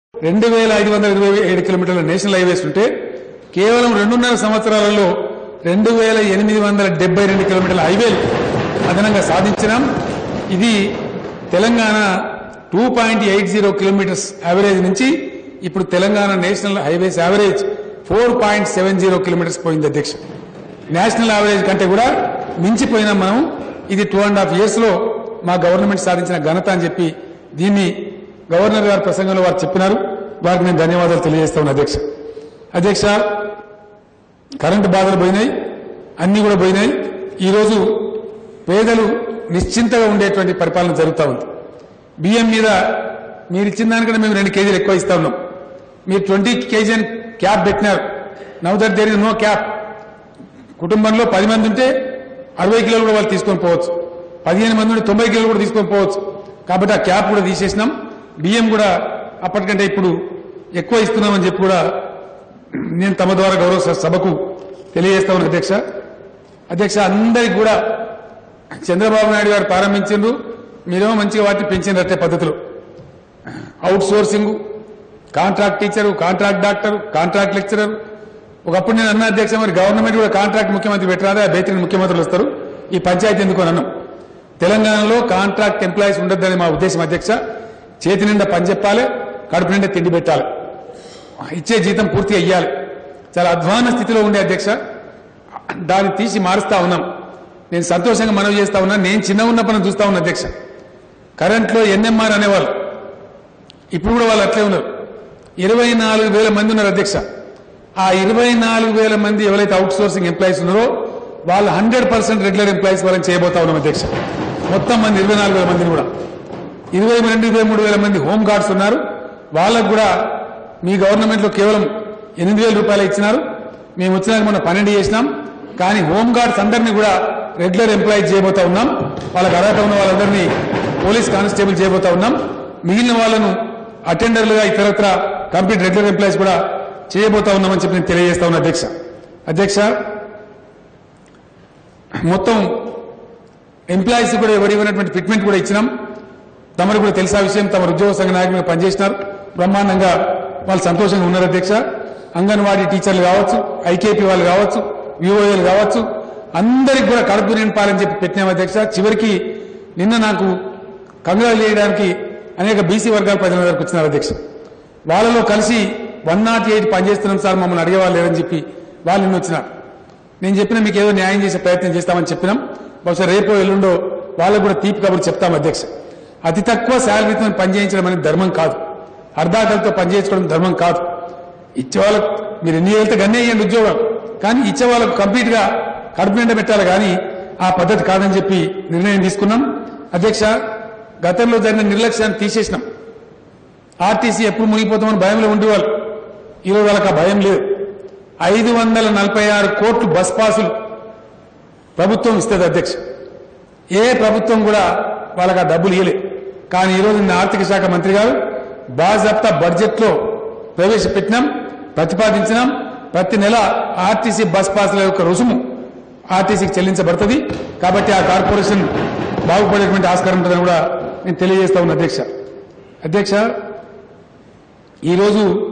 రెండు వేల ఐదు వందల ఇరవై ఏడు కిలోమీటర్ల నేషనల్ హైవేస్ ఉంటే కేవలం రెండున్నర సంవత్సరాలలో రెండు వేల ఎనిమిది వందల డెబ్బై రెండు కిలోమీటర్ల హైవేలు అదనంగా సాధించినాం ఇది Telangana two point eight zero kilometres average నుంచి ఇప్పుడు Telangana national highways average four point seven zero kilometres పోయింది అధ్యక్ష నేషనల్ యావరేజ్ కంటే కూడా మించిపోయినాం మనం ఇది టూ అండ్ హాఫ్ ఇయర్స్ లో మా గవర్నమెంట్ సాధించిన ఘనత అని చెప్పి దీన్ని గవర్నర్ గారి ప్రసంగంలో వారు చెప్పినారు వారికి నేను ధన్యవాదాలు తెలియజేస్తా ఉన్నా అధ్యక్ష అధ్యక్ష కరెంటు బాధలు పోయినాయి అన్ని కూడా పోయినాయి ఈరోజు పేదలు నిశ్చింతగా ఉండేటువంటి పరిపాలన జరుగుతూ ఉంది బియ్యం మీద మీరు ఇచ్చిన దానికంటే మేము రెండు కేజీలు ఎక్కువ ఇస్తా ఉన్నాం మీరు ట్వంటీ కేజీ అని క్యాప్ పెట్టినారు now that there is no cap కుటుంబంలో పది మంది ఉంటే అరవై కిలోలు కూడా వాళ్ళు తీసుకొని పోవచ్చు పదిహేను మంది ఉంటే తొంభై కిలోలు కూడా తీసుకొని పోవచ్చు కాబట్టి ఆ క్యాప్ కూడా తీసేసినాం బియ్యం కూడా అప్పటికంటే ఇప్పుడు ఎక్కువ ఇస్తున్నామని చెప్పి కూడా నేను తమ ద్వారా గౌరవ స- సభకు తెలియజేస్తా ఉన్నాను అధ్యక్ష అధ్యక్ష అందరికి కూడా చంద్రబాబు నాయుడు గారు ప్రారంభించిండ్రు మీరేమో మంచిగా వాటిని పెంచినట్టే పద్ధతిలో outsourcing contract teacher contract doctor contract lecturer ఒకప్పుడు నేను అన్న అధ్యక్ష మరి గవర్నమెంట్ కూడా కాంట్రాక్ట్ ముఖ్యమంత్రి పెట్టరాదా బేతిని ముఖ్యమంత్రులు వస్తారు ఈ పంచాయతీ ఎందుకు అని అన్నాం తెలంగాణలో కాంట్రాక్ట్ ఎంప్లాయీస్ ఉండొద్దని మా ఉద్దేశం అధ్యక్ష చేతి నిండా పని చెప్పాలి కడుపు నిండా తిండి పెట్టాలి ఇచ్చే జీతం పూర్తిగా ఇయ్యాలి చాలా అధ్వాన స్థితిలో ఉండే అధ్యక్ష దాన్ని తీసి మారుస్తా ఉన్నాం నేను సంతోషంగా మనవి చేస్తా ఉన్నా నేను చిన్న ఉన్నప్పుడు చూస్తా ఉన్నా అధ్యక్ష కరెంట్లో ఎన్ఎంఆర్ అనేవాళ్ళు ఇప్పుడు కూడా వాళ్ళు అట్లే ఉన్నారు ఇరవై నాలుగు వేల మంది ఉన్నారు అధ్యక్ష ఆ ఇరవై నాలుగు వేల మంది ఎవరైతే అవుట్ సోర్సింగ్ ఎంప్లాయీస్ ఉన్నారో వాళ్ళు హండ్రెడ్ పర్సెంట్ రెగ్యులర్ ఎంప్లాయీస్ వాళ్ళని చేయబోతా ఉన్నాం అధ్యక్ష మొత్తం మంది ఇరవై నాలుగు వేల మందిని కూడా ఇరవై రెండు ఇరవై మూడు వేల మంది హోమ్ గార్డ్స్ ఉన్నారు వాళ్ళకు కూడా మీ గవర్నమెంట్ లో కేవలం ఎనిమిది వేల రూపాయలు ఇచ్చినారు మేము వచ్చినాక మొన్న పన్నెండు చేసినాం కానీ హోమ్ గార్డ్స్ అందరినీ కూడా రెగ్యులర్ ఎంప్లాయీస్ చేయబోతా ఉన్నాం వాళ్ళకి అర్హత ఉన్న వాళ్ళందరినీ పోలీస్ కానిస్టేబుల్ చేయబోతా ఉన్నాం మిగిలిన వాళ్ళను అటెండర్లుగా ఇతరత్ర కంప్లీట్ రెగ్యులర్ ఎంప్లాయీస్ కూడా చేయబోతా ఉన్నామని చెప్పి నేను తెలియజేస్తా ఉన్నా అధ్యక్ష అధ్యక్ష మొత్తం ఎంప్లాయీస్ కూడా ఎవరు ఇవ్వనటువంటి ఫిట్మెంట్ కూడా ఇచ్చినాం తమరు కూడా తెలిసా విషయం తమ ఉద్యోగ సంఘ నాయకులుగా పనిచేసినారు బ్రహ్మాండంగా వాళ్ళు సంతోషంగా ఉన్నారు అధ్యక్ష అంగన్వాడీ టీచర్లు కావచ్చు ఐకేపీ వాళ్ళు కావచ్చు విఓఏలు కావచ్చు అందరికి కూడా కడుపు నింపాలని చెప్పి పెట్టినాం అధ్యక్ష చివరికి నిన్న నాకు కంగ్రాలు చేయడానికి అనేక బీసీ వర్గాల ప్రజల దగ్గరకు వచ్చినారు అధ్యక్ష వాళ్ళలో కలిసి వన్ నాట్ ఎయిట్ పనిచేస్తున్నాం సార్ మమ్మల్ని అడిగేవాళ్ళు లేరని చెప్పి వాళ్ళు నిన్న వచ్చినారు నేను చెప్పిన మీకు ఏదో న్యాయం చేసే ప్రయత్నం చేస్తామని చెప్పినాం బహుశా రేపో ఎల్లుండో వాళ్ళకు కూడా తీపి కబురు చెప్తాం అధ్యక్ష అతి తక్కువ శాలరీతో పనిచేయించడం అనేది ధర్మం కాదు అర్ధాకలతో పనిచేయించుకోవడం ధర్మం కాదు ఇచ్చే వాళ్ళకు మీరు ఎన్ని వెళ్తే గన్నే ఇవ్వండి ఉద్యోగాలు కానీ ఇచ్చే వాళ్ళకు కంప్లీట్ గా కడుపు నిండా పెట్టాలి కానీ ఆ పద్ధతి కాదని చెప్పి నిర్ణయం తీసుకున్నాం అధ్యక్ష గతంలో జరిగిన నిర్లక్ష్యాన్ని తీసేసినాం ఆర్టీసీ ఎప్పుడు మునిగిపోతామని భయంలో ఉండేవాళ్ళు ఈరోజు వాళ్ళకి ఆ భయం లేదు ఐదు వందల నలభై ఆరు కోట్లు బస్ పాసులు ప్రభుత్వం ఇస్తుంది అధ్యక్ష ఏ ప్రభుత్వం కూడా వాళ్ళకి ఆ డబ్బులు ఇవ్వలే కానీ ఈరోజు నిన్న ఆర్థిక శాఖ మంత్రి గారు బాజప్తా బడ్జెట్ లో ప్రవేశపెట్టినాం ప్రతిపాదించినాం ప్రతి నెల ఆర్టీసీ బస్ పాసుల యొక్క రుసుము ఆర్టీసీకి చెల్లించబడుతుంది కాబట్టి ఆ కార్పొరేషన్ బాగుపడేటువంటి ఆస్కారం ఉంటుందని కూడా నేను తెలియజేస్తా ఉన్నా అధ్యక్ష అధ్యక్ష ఈరోజు